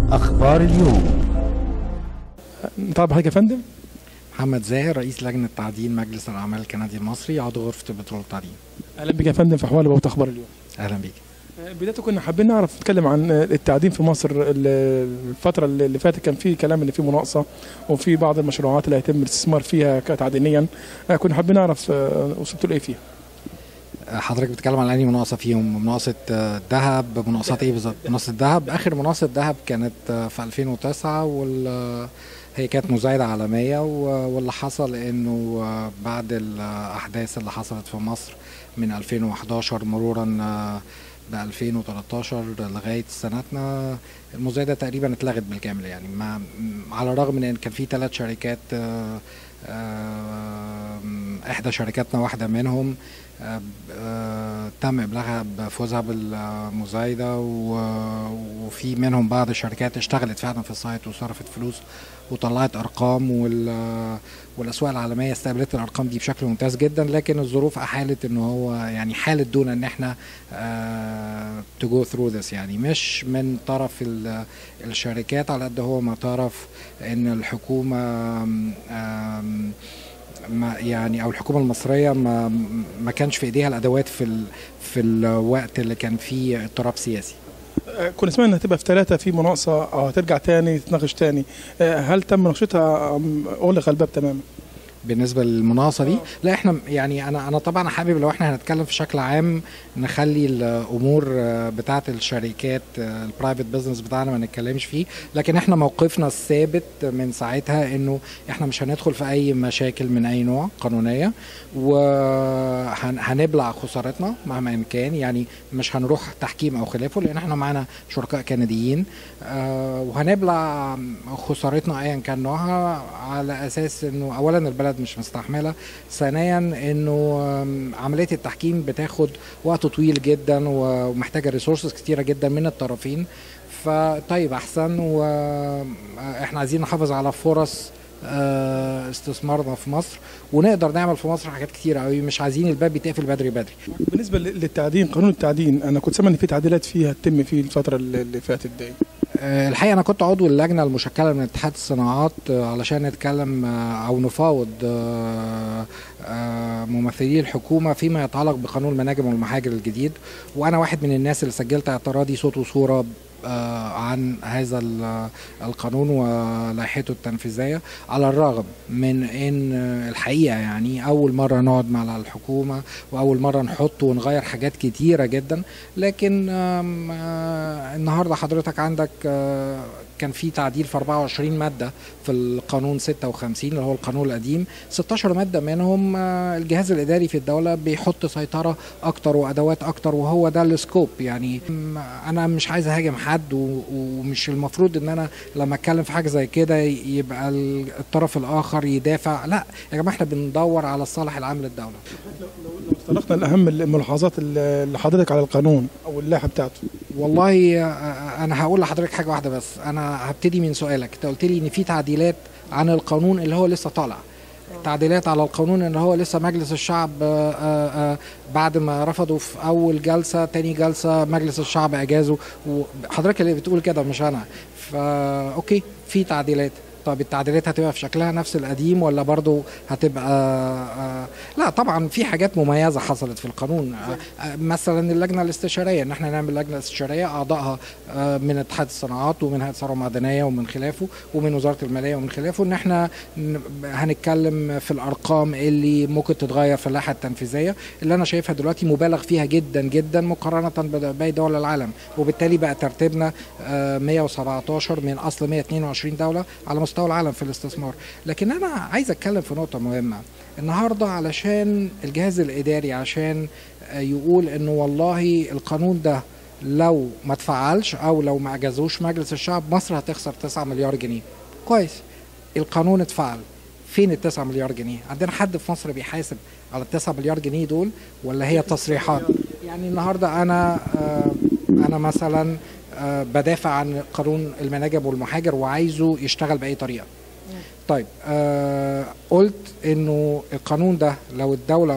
أخبار اليوم طب حضرتك يا فندم محمد زاهر رئيس لجنة تعدين مجلس الأعمال الكندي المصري عضو غرفة البترول والتعدين اهلا بك يا فندم في حوالي بوابه اخبار اليوم أهلا بيك بداية كنا حابين نعرف نتكلم عن التعدين في مصر ال- الفترة اللي فاتت كان في كلام ان في مناقصة وفي بعض المشروعات اللي هيتم الاستثمار فيها كتعدينيا كنا حابين نعرف آه، وصلتوا لايه فيها حضرتك بتتكلم عن أنهي مناقصة فيهم مناقصة آه، ذهب مناقصات إيه بالظبط مناقصة ذهب آخر مناقصة ذهب كانت آه، في 2009 وال آه، هي كانت مزايدة عالمية و- واللي حصل إنه آه، بعد الأحداث اللي حصلت في مصر من 2011 مرورا ب 2013 لغايه سنتنا المزايده تقريبا اتلغت بالكامل يعني ما على الرغم من ان كان في ثلاث شركات آه، آه، احدى شركاتنا واحده منهم آه، آه، تم ابلاغها بفوزها بالمزايده و- وفي منهم بعض الشركات اشتغلت فعلا في السايت وصرفت فلوس وطلعت ارقام وال والاسواق العالميه استقبلت الارقام دي بشكل ممتاز جدا لكن الظروف احالت ان هو يعني حالت دون ان احنا تو جو ثرو ذس يعني مش من طرف ال- الشركات على قد هو ما طرف ان الحكومه آم، ما يعني او الحكومه المصريه ما ما كانش في ايديها الادوات في ال في الوقت اللي كان فيه اضطراب سياسي آه، كنا سمعنا انها هتبقى في ثلاثة في مناقصة او هترجع تاني تتناقش تاني آه، هل تم مناقشتها أم اغلق الباب تماما؟ بالنسبه للمناقصه دي لا احنا يعني انا انا طبعا حابب لو احنا هنتكلم في شكل عام نخلي الامور آه، بتاعه الشركات البرايفت بزنس بتاعنا ما نتكلمش فيه لكن احنا موقفنا الثابت من ساعتها انه احنا مش هندخل في اي مشاكل من اي نوع قانونيه وهنبلع خسارتنا مهما إن كان يعني مش هنروح تحكيم او خلافه لان احنا معانا شركاء كنديين آه، وهنبلع خسارتنا ايا كان نوعها على اساس انه اولا البلد مش مستحمله ثانيا انه آم، عمليه التحكيم بتاخد وقت طويل جدا ومحتاجه ريسورسز كتيره جدا من الطرفين فطيب احسن واحنا عايزين نحافظ على فرص آه، استثمارنا في مصر ونقدر نعمل في مصر حاجات كتيره قوي مش عايزين الباب يتقفل بدري بدري بالنسبة لل- للتعدين قانون التعدين انا كنت سامع ان في تعديلات فيها تتم في الفترة اللي اللي فاتت دي آه، الحقيقه انا كنت عضو اللجنه المشكله من اتحاد الصناعات آه، علشان نتكلم آه، او نفاوض آه، آه، ممثلي الحكومه فيما يتعلق بقانون المناجم والمحاجر الجديد وانا واحد من الناس اللي سجلت اعتراضي صوت وصوره آه، عن هذا ال- القانون ولائحته التنفيذيه على الرغم من ان آه، الحقيقه يعني اول مره نقعد مع الحكومه واول مره نحط ونغير حاجات كتيره جدا لكن آم، آه، النهارده حضرتك عندك آه، كان في تعديل في 24 ماده في القانون 56 اللي هو القانون القديم 16 ماده منهم آه، الجهاز الاداري في الدوله بيحط سيطره اكتر وادوات اكتر وهو ده السكوب يعني م- انا مش عايز اهاجم حد و- ومش المفروض ان انا لما اتكلم في حاجه زي كده يبقى ال- الطرف الاخر يدافع لا يا جماعه احنا بندور على الصالح العام للدوله تطرقنا لاهم الملاحظات اللي حضرتك على القانون او اللائحة بتاعته والله آه، انا هقول لحضرتك حاجه واحده بس انا هبتدي من سؤالك انت قلت لي ان في تعديلات عن القانون اللي هو لسه طالع تعديلات على القانون اللي هو لسه مجلس الشعب آه، آه، آه، بعد ما رفضوا في اول جلسه تاني جلسه مجلس الشعب اجازوا وحضرتك اللي بتقول كده مش انا فا اوكي في تعديلات طب التعديلات هتبقى في شكلها نفس القديم ولا برضو هتبقى آه لا طبعا في حاجات مميزه حصلت في القانون آه آه مثلا اللجنه الاستشاريه ان احنا نعمل لجنه استشاريه اعضائها آه من اتحاد الصناعات ومن هيئه الثروه المعدنيه ومن خلافه ومن وزاره الماليه ومن خلافه ان احنا ن- هنتكلم في الارقام اللي ممكن تتغير في اللائحه التنفيذيه اللي انا شايفها دلوقتي مبالغ فيها جدا جدا مقارنه بباقي دول العالم وبالتالي بقى ترتيبنا آه 117 من اصل 122 دوله على مستوى العالم في الاستثمار لكن انا عايز اتكلم في نقطه مهمه النهارده علشان الجهاز الاداري عشان آه، يقول انه والله القانون ده لو ما اتفعلش او لو ما اجازوش مجلس الشعب مصر هتخسر 9 مليار جنيه كويس القانون اتفعل فين ال 9 مليار جنيه عندنا حد في مصر بيحاسب على ال 9 مليار جنيه دول ولا هي تصريحات يعني النهارده انا آه، انا مثلا آه، بدافع عن قانون المناجم والمحاجر وعايزه يشتغل باي طريقه طيب آه قلت انه القانون ده لو الدوله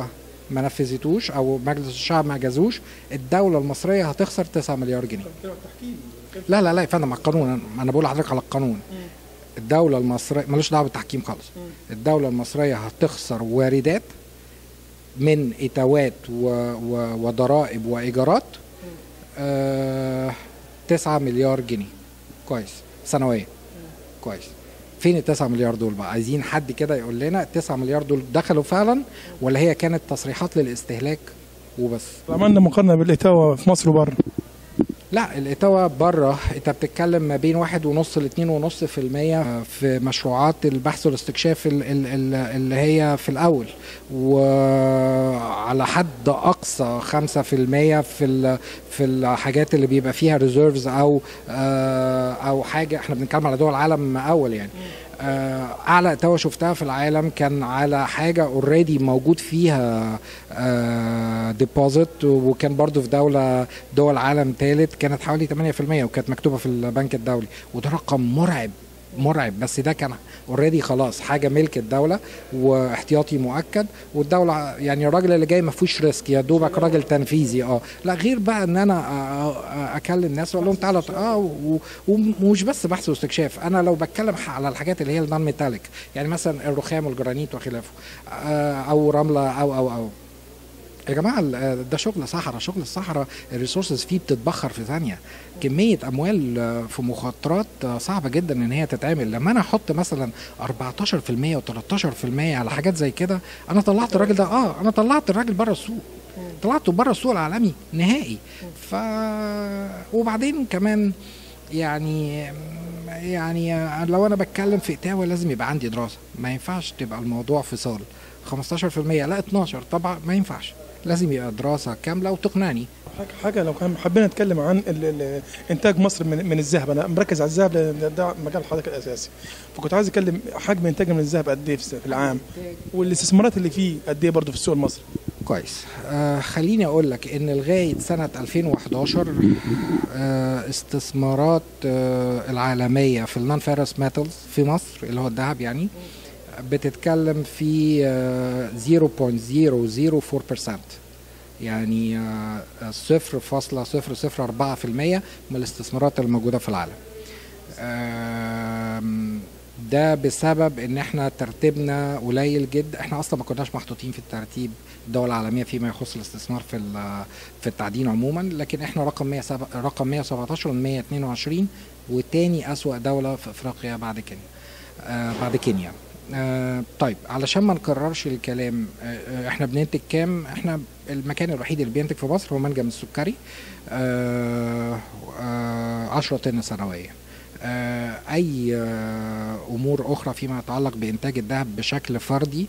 ما نفذتوش او مجلس الشعب ما جازوش الدوله المصريه هتخسر 9 مليار جنيه لا لا لا يا فندم على القانون أنا- انا بقول لحضرتك على القانون الدوله المصريه ملوش دعوه بالتحكيم خالص الدوله المصريه هتخسر واردات من اتاوات و... و... وضرائب وايجارات آه... 9 مليار جنيه كويس سنويا كويس فين ال 9 مليار دول بقى عايزين حد كده يقول لنا ال 9 مليار دول دخلوا فعلا ولا هي كانت تصريحات للاستهلاك وبس عملنا مقارنه بالاتاوه في مصر وبره لا الاتاوة بره انت بتتكلم ما بين واحد ونص لاتنين ونص في المية في مشروعات البحث والاستكشاف ال- ال- ال- اللي هي في الأول وعلى حد أقصى خمسة في المية في ال- في الحاجات اللي بيبقى فيها ريزيرفز أو آه، أو حاجة احنا بنتكلم على دول العالم أول يعني آه، اعلى اتاوه شفتها في العالم كان على حاجه اوريدي موجود فيها ديبوزيت وكان برضو في دوله دول عالم ثالث كانت حوالي 8% وكانت مكتوبه في البنك الدولي وده رقم مرعب مرعب بس ده كان اوريدي خلاص حاجه ملك الدوله واحتياطي مؤكد والدوله يعني الراجل اللي جاي ما فيهوش ريسك يا دوبك راجل تنفيذي اه لا غير بقى ان انا آه، آه، اكلم ناس واقول لهم تعالوا اه و- ومش بس بحث واستكشاف انا لو بتكلم على الحاجات اللي هي النون ميتاليك يعني مثلا الرخام والجرانيت وخلافه آه، او رمله او او او يا جماعه ال- ده شغل صحراء شغل الصحراء الريسورسز فيه بتتبخر في ثانيه كميه اموال آه، في مخاطرات آه، صعبه جدا ان هي تتعمل لما انا احط مثلا 14% و13% على حاجات زي كده انا طلعت الراجل ده اه انا طلعت الراجل بره السوق طلعته بره السوق العالمي نهائي ف وبعدين كمان يعني يعني لو انا بتكلم في اتاوه لازم يبقى عندي دراسه ما ينفعش تبقى الموضوع فصال 15% لا 12 طبعا ما ينفعش لازم يبقى دراسه كامله وتقنعني حاجة- حاجه لو كان حبينا نتكلم عن ال- ال- انتاج مصر من, من الذهب انا مركز على الذهب لان ده مجال حضرتك الاساسي فكنت عايز اتكلم حجم انتاج من الذهب قد ايه في في العام والاستثمارات اللي فيه قد ايه برضه في السوق المصري كويس آه خليني اقول لك ان لغايه سنه 2011 آه استثمارات آه العالميه في النون فيرس ميتالز في مصر اللي هو الذهب يعني بتتكلم في آه 0.004% يعني آه، صفر فاصلة صفر صفر أربعة في المية من الاستثمارات الموجودة في العالم آم، ده بسبب ان احنا ترتيبنا قليل جدا احنا اصلا ما كناش محطوطين في الترتيب الدول العالميه فيما يخص الاستثمار في ال- في التعدين عموما لكن احنا رقم 100 رقم 117 من 122 وتاني اسوا دوله في افريقيا بعد كينيا آه بعد كينيا آه طيب علشان ما نكررش الكلام آه آه، احنا بننتج كام احنا المكان الوحيد اللي بينتج في مصر هو منجم السكري آه آه 10 طن سنويا آه، اي آه، امور اخرى فيما يتعلق بانتاج الذهب بشكل فردي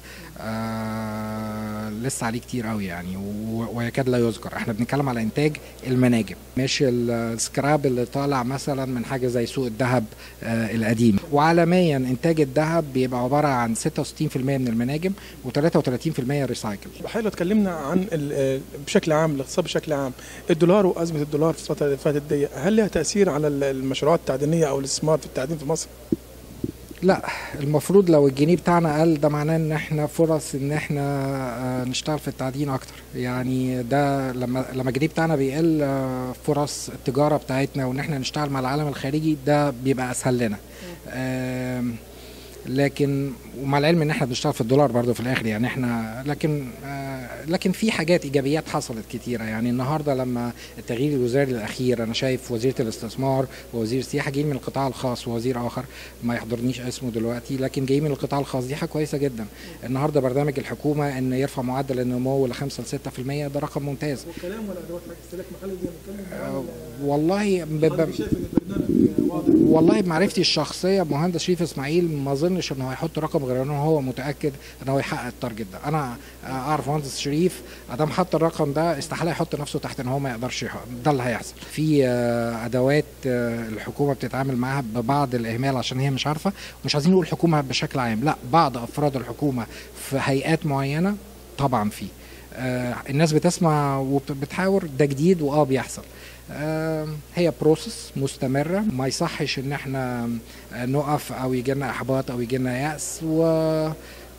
آه، لسه عليه كتير قوي يعني و- ويكاد لا يذكر احنا بنتكلم على انتاج المناجم مش ال- السكراب اللي طالع مثلا من حاجه زي سوق الذهب آه، القديم وعالميا انتاج الذهب بيبقى عباره عن 66% من المناجم و33% ريسايكل حلو اتكلمنا عن ال- بشكل عام الاقتصاد بشكل عام الدولار وازمه الدولار في الفتره اللي فاتت دي هل لها تاثير على ال- المشروعات التعدينيه او الاستثمار في التعدين في مصر؟ لا المفروض لو الجنيه بتاعنا قل ده معناه ان احنا فرص ان احنا آه، نشتغل في التعدين اكتر يعني ده لما لما الجنيه بتاعنا بيقل آه، فرص التجاره بتاعتنا وان احنا نشتغل مع العالم الخارجي ده بيبقى اسهل لنا آم، لكن ومع العلم ان احنا بنشتغل في الدولار برضو في الاخر يعني احنا لكن آه، لكن في حاجات ايجابيات حصلت كتيره يعني النهارده لما التغيير الوزاري الاخير انا شايف وزيره الاستثمار ووزير السياحه جايين من القطاع الخاص ووزير اخر ما يحضرنيش اسمه دلوقتي لكن جاي من القطاع الخاص دي حاجه كويسه جدا النهارده برنامج الحكومه ان يرفع معدل النمو ل 5 ل 6% ده رقم ممتاز والكلام ولا ادوات استهلاك محلي زي ما بنتكلم آه، والله ب- ب- شايف ان البرنامج واضح والله بمعرفتي الشخصيه مهندس شريف اسماعيل ما اظنش انه هيحط رقم غير انه هو متاكد ان هو يحقق التارجت ده انا اعرف مهندس شريف ادام حط الرقم ده استحاله يحط نفسه تحت ان هو ما يقدرش يحقق ده اللي هيحصل في آه، ادوات آه، الحكومه بتتعامل معاها ببعض الاهمال عشان هي مش عارفه مش عايزين نقول حكومه بشكل عام لا بعض افراد الحكومه في هيئات معينه طبعا في آه، الناس بتسمع وبتحاور ده جديد واه بيحصل آه، هي بروسس مستمرة ما يصحش ان احنا آه، نقف او يجي لنا احباط او يجي لنا يأس و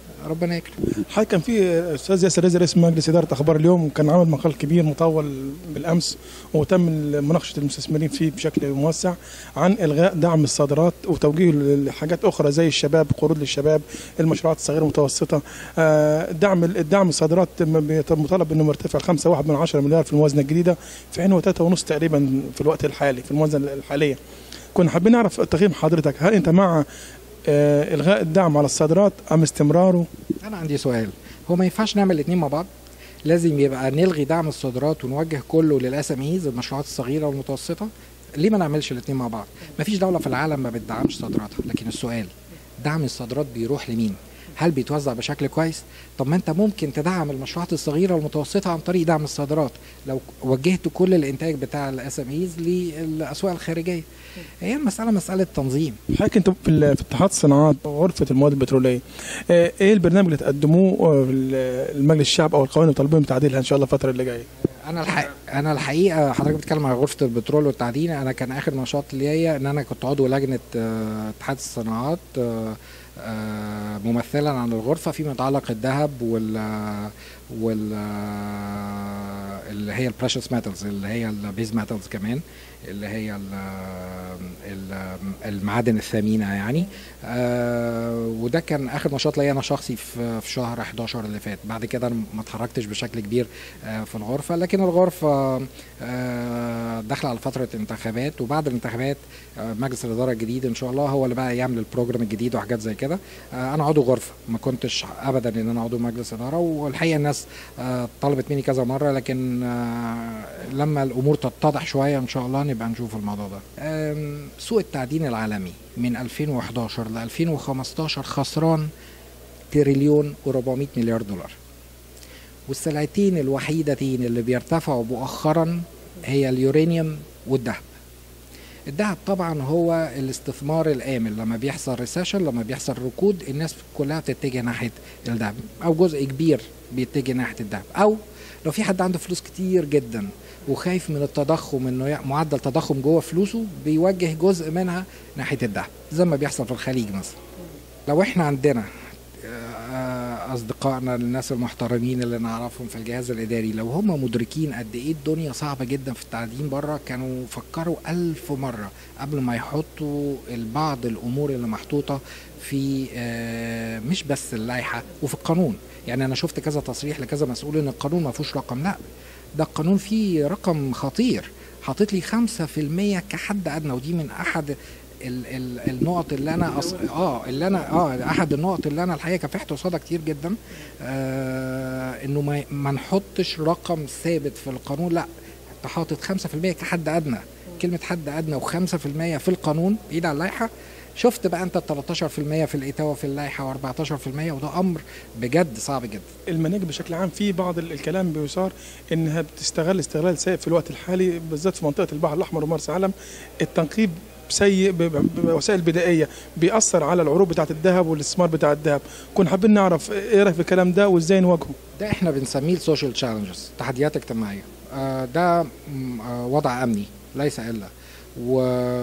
ربنا يكرم حضرتك كان في استاذ ياسر رزق رئيس مجلس اداره اخبار اليوم كان عمل مقال كبير مطول بالامس وتم مناقشه المستثمرين فيه بشكل موسع عن الغاء دعم الصادرات وتوجيه لحاجات اخرى زي الشباب قروض للشباب المشروعات الصغيره والمتوسطه آه، دعم الدعم الصادرات م- مطالب انه مرتفع 5.1 من 10 مليار في الموازنه الجديده في حين هو 3.5 تقريبا في الوقت الحالي في الموازنه الحاليه كنا حابين نعرف تقييم حضرتك هل انت مع آه، الغاء الدعم على الصادرات ام استمراره انا عندي سؤال هو ما ينفعش نعمل الاثنين مع بعض لازم يبقى نلغي دعم الصادرات ونوجه كله للاس ام ايز المشروعات الصغيره والمتوسطه ليه ما نعملش الاثنين مع بعض ما فيش دوله في العالم ما بتدعمش صادراتها لكن السؤال دعم الصادرات بيروح لمين هل بيتوزع بشكل كويس طب ما انت ممكن تدعم المشروعات الصغيره والمتوسطه عن طريق دعم الصادرات لو وجهت كل الانتاج بتاع الاس ام ايز للاسواق الخارجيه هي المساله مساله تنظيم حضرتك انتوا في ال- في اتحاد الصناعات غرفه المواد البتروليه آه، ايه البرنامج اللي تقدموه آه، في ال- المجلس الشعب او القوانين اللي طالبين بتعديلها ان شاء الله الفتره اللي جايه انا الحقيقه انا الحقيقه حضرتك بتتكلم عن غرفه البترول والتعدين انا كان اخر نشاط ليا ان انا كنت عضو لجنه آه، اتحاد الصناعات آه، آه، ممثلا عن الغرفه فيما يتعلق الذهب وال وال آه، اللي هي البريشس ميتالز اللي هي البيز ميتالز كمان اللي هي ال- ال- المعادن الثمينه يعني آه، وده كان اخر نشاط ليا انا شخصي في في شهر 11 اللي فات بعد كده انا ما اتحركتش بشكل كبير آه، في الغرفه لكن الغرفه آه، داخله على فتره انتخابات وبعد الانتخابات آه، مجلس الاداره الجديد ان شاء الله هو اللي بقى يعمل البروجرام الجديد وحاجات زي كده آه، انا عضو غرفه ما كنتش ابدا ان انا عضو مجلس اداره والحقيقه الناس آه، طلبت مني كذا مره لكن آه، لما الامور تتضح شويه ان شاء الله نبقى نشوف الموضوع ده آم، سوق التعدين العالمي من 2011 ل 2015 خسران تريليون و400 مليار دولار والسلعتين الوحيدتين اللي بيرتفعوا مؤخرا هي اليورانيوم والذهب الذهب طبعا هو الاستثمار الامن لما بيحصل ريسيشن لما بيحصل ركود الناس كلها بتتجه ناحيه الذهب او جزء كبير بيتجه ناحيه الذهب او لو في حد عنده فلوس كتير جدا وخايف من التضخم انه يع- معدل تضخم جوه فلوسه بيوجه جزء منها ناحيه الذهب زي ما بيحصل في الخليج مثلا لو احنا عندنا آه، اصدقائنا الناس المحترمين اللي نعرفهم في الجهاز الاداري لو هم مدركين قد ايه الدنيا صعبه جدا في التعدين بره كانوا فكروا ألف مره قبل ما يحطوا بعض الامور اللي محطوطه في آه، مش بس اللائحه وفي القانون يعني انا شفت كذا تصريح لكذا مسؤول ان القانون ما فيهوش رقم لا ده القانون فيه رقم خطير حاطط لي 5% كحد ادنى ودي من احد ال ال النقط اللي انا أص... اه اللي انا اه احد النقط اللي انا الحقيقه كافحت قصادها كتير جدا آه انه ما, ما نحطش رقم ثابت في القانون لا انت حاطط 5% كحد ادنى كلمه حد ادنى و5% في القانون بعيد عن اللائحه شفت بقى انت 13% في الاتاوه في اللائحه و14% وده امر بجد صعب جدا المناجم بشكل عام في بعض ال- الكلام بيثار انها بتستغل استغلال سيء في الوقت الحالي بالذات في منطقه البحر الاحمر ومرسى علم التنقيب سيء ب- ب- بوسائل بدائيه بيأثر على العروض بتاعه الذهب والاستثمار بتاع الذهب كنا حابين نعرف ايه رايك في الكلام ده وازاي نواجهه ده احنا بنسميه السوشيال تشالنجز تحديات اجتماعيه آه ده م، آه وضع امني ليس الا و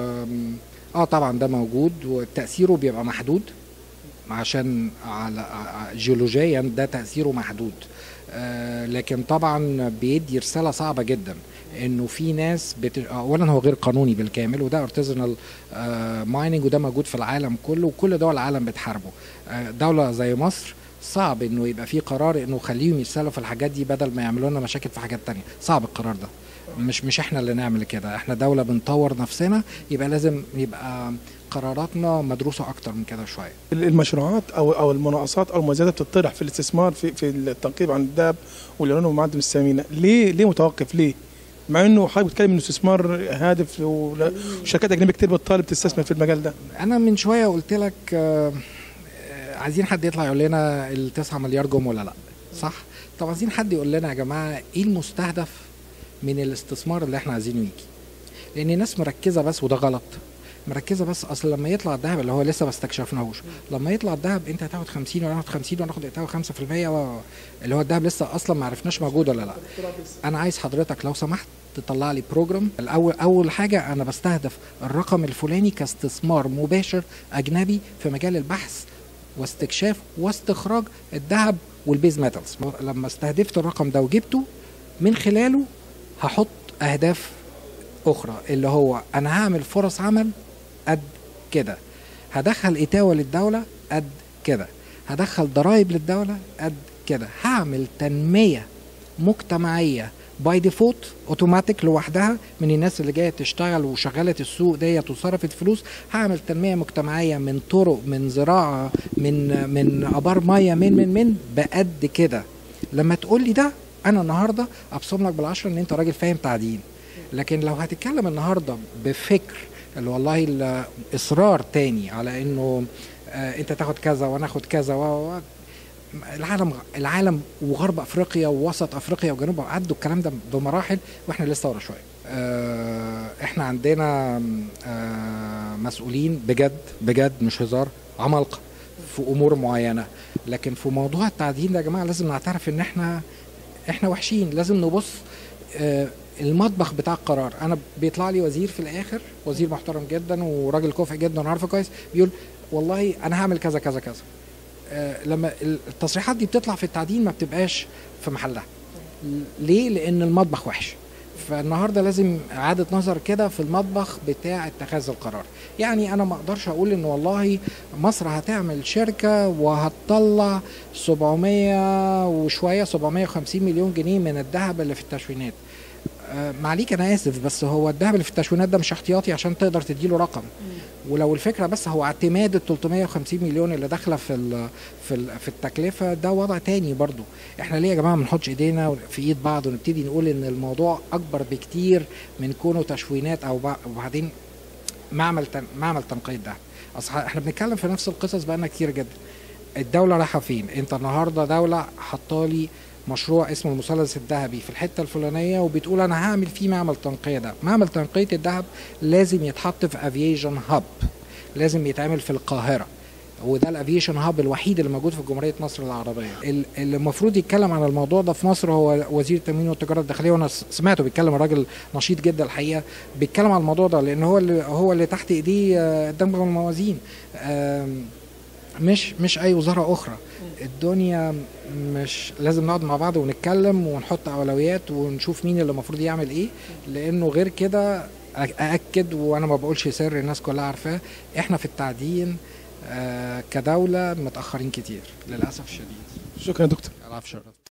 اه طبعا ده موجود وتاثيره بيبقى محدود عشان على ع- جيولوجيا ده تاثيره محدود آه لكن طبعا بيدي رساله صعبه جدا انه في ناس بت... اولا هو غير قانوني بالكامل وده ارتزنال مايننج وده موجود في العالم كله وكل دول العالم بتحاربه آه دوله زي مصر صعب انه يبقى في قرار انه خليهم يسالوا في الحاجات دي بدل ما يعملوا لنا مشاكل في حاجات تانية صعب القرار ده مش مش احنا اللي نعمل كده احنا دولة بنطور نفسنا يبقى لازم يبقى قراراتنا مدروسة اكتر من كده شوية المشروعات او او المناقصات او المزايدات بتطرح في الاستثمار في في التنقيب عن الذهب واليورانيوم والمعادن الثمينه ليه ليه متوقف ليه؟ مع انه حضرتك بتتكلم انه استثمار هادف ولا- وشركات اجنبيه كتير بتطالب تستثمر في المجال ده انا من شوية قلت لك آه، آه، عايزين حد يطلع يقول لنا التسعة مليار جم ولا لا صح طب عايزين حد يقول لنا يا جماعة ايه المستهدف من الاستثمار اللي احنا عايزينه يجي لان الناس مركزة بس وده غلط مركزه بس اصل لما يطلع الذهب اللي هو لسه ما استكشفناهوش لما يطلع الذهب انت هتاخد 50 وانا هاخد 50 وانا هاخد اتاوه 5% و... اللي هو الذهب لسه اصلا ما عرفناش موجود ولا لا انا عايز حضرتك لو سمحت تطلع لي بروجرام الاول اول حاجه انا بستهدف الرقم الفلاني كاستثمار مباشر اجنبي في مجال البحث واستكشاف واستخراج الذهب والبيز ميتالز لما استهدفت الرقم ده وجبته من خلاله هحط اهداف اخرى اللي هو انا هعمل فرص عمل قد كده هدخل اتاوه للدوله قد كده هدخل ضرائب للدوله قد كده هعمل تنميه مجتمعيه باي ديفولت اوتوماتيك لوحدها من الناس اللي جايه تشتغل وشغلت السوق ديت وصرفت فلوس هعمل تنميه مجتمعيه من طرق من زراعه من من ابار ميه من من من بقد كده لما تقول لي ده انا النهارده ابصم لك بالعشره ان انت راجل فاهم تعدين لكن لو هتتكلم النهارده بفكر اللي والله الاصرار تاني على انه آه انت تاخد كذا وانا اخد كذا و و- العالم العالم وغرب افريقيا ووسط افريقيا وجنوب عدوا الكلام ده بمراحل واحنا لسه ورا شويه. آه، احنا عندنا آه، مسؤولين بجد بجد مش هزار عمالقه في امور معينه لكن في موضوع التعدين ده يا جماعه لازم نعترف ان احنا احنا وحشين لازم نبص آه، المطبخ بتاع القرار انا بيطلع لي وزير في الاخر وزير محترم جدا وراجل كفء جدا وعارفه كويس بيقول والله انا هعمل كذا كذا كذا آه، لما التصريحات دي بتطلع في التعدين ما بتبقاش في محلها ليه لان المطبخ وحش فالنهارده لازم اعاده نظر كده في المطبخ بتاع اتخاذ القرار يعني انا ما اقدرش اقول ان والله مصر هتعمل شركه وهتطلع 700 وشويه 750 مليون جنيه من الذهب اللي في التشوينات آه، معليك انا اسف بس هو الذهب اللي في التشوينات ده مش احتياطي عشان تقدر تديله رقم ولو الفكره بس هو اعتماد ال 350 مليون اللي داخله في ال في ال في التكلفه ده وضع تاني برضو احنا ليه يا جماعه ما نحطش ايدينا في ايد بعض ونبتدي نقول ان الموضوع اكبر بكتير من كونه تشوينات او بع- وبعدين معمل تن معمل تنقية ده اصل احنا بنتكلم في نفس القصص بقالنا كتير جدا الدوله رايحه فين انت النهارده دوله حطالي مشروع اسمه المثلث الذهبي في الحته الفلانيه وبتقول انا هعمل فيه معمل تنقيه ده معمل تنقيه الذهب لازم يتحط في افيشن هاب لازم يتعمل في القاهره وده الافيشن هاب الوحيد اللي موجود في جمهوريه مصر العربيه ال- اللي المفروض يتكلم عن الموضوع ده في مصر هو وزير التموين والتجاره الداخليه وانا س- سمعته بيتكلم راجل نشيط جدا الحقيقه بيتكلم عن الموضوع ده لان هو اللي هو اللي تحت ايديه آه، الدمغ والموازين آم، مش مش اي وزاره اخرى الدنيا مش لازم نقعد مع بعض ونتكلم ونحط اولويات ونشوف مين اللي المفروض يعمل ايه لانه غير كده أ- ااكد وانا ما بقولش سر الناس كلها عارفاه احنا في التعدين آه، كدوله متاخرين كتير للاسف الشديد شكرا يا دكتور العفو شرف